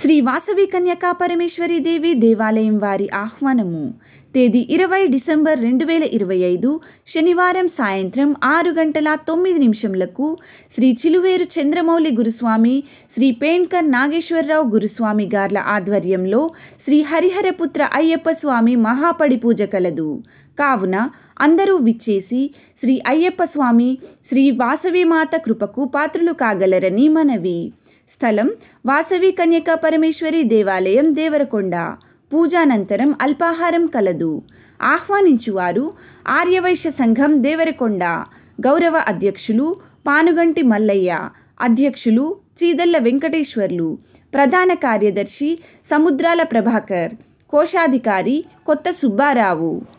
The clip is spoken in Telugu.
శ్రీ వాసవి కన్యకా పరమేశ్వరి దేవి దేవాలయం వారి ఆహ్వానము తేదీ ఇరవై డిసెంబర్ రెండు వేల ఇరవై ఐదు శనివారం సాయంత్రం ఆరు గంటల తొమ్మిది నిమిషంలకు శ్రీ చిలువేరు చంద్రమౌళి గురుస్వామి శ్రీ పేణ్కర్ నాగేశ్వరరావు గురుస్వామి గార్ల ఆధ్వర్యంలో శ్రీ హరిహరపుత్ర అయ్యప్ప స్వామి మహాపడి పూజ కలదు కావున అందరూ విచ్చేసి శ్రీ అయ్యప్ప స్వామి శ్రీ వాసవిమాత కృపకు పాత్రులు కాగలరని మనవి స్థలం వాసవి కన్యకా పరమేశ్వరి దేవాలయం దేవరకొండ పూజానంతరం అల్పాహారం కలదు ఆహ్వానించువారు ఆర్యవైశ్య సంఘం దేవరకొండ గౌరవ అధ్యక్షులు పానుగంటి మల్లయ్య అధ్యక్షులు చీదల్ల వెంకటేశ్వర్లు ప్రధాన కార్యదర్శి సముద్రాల ప్రభాకర్ కోశాధికారి కొత్త సుబ్బారావు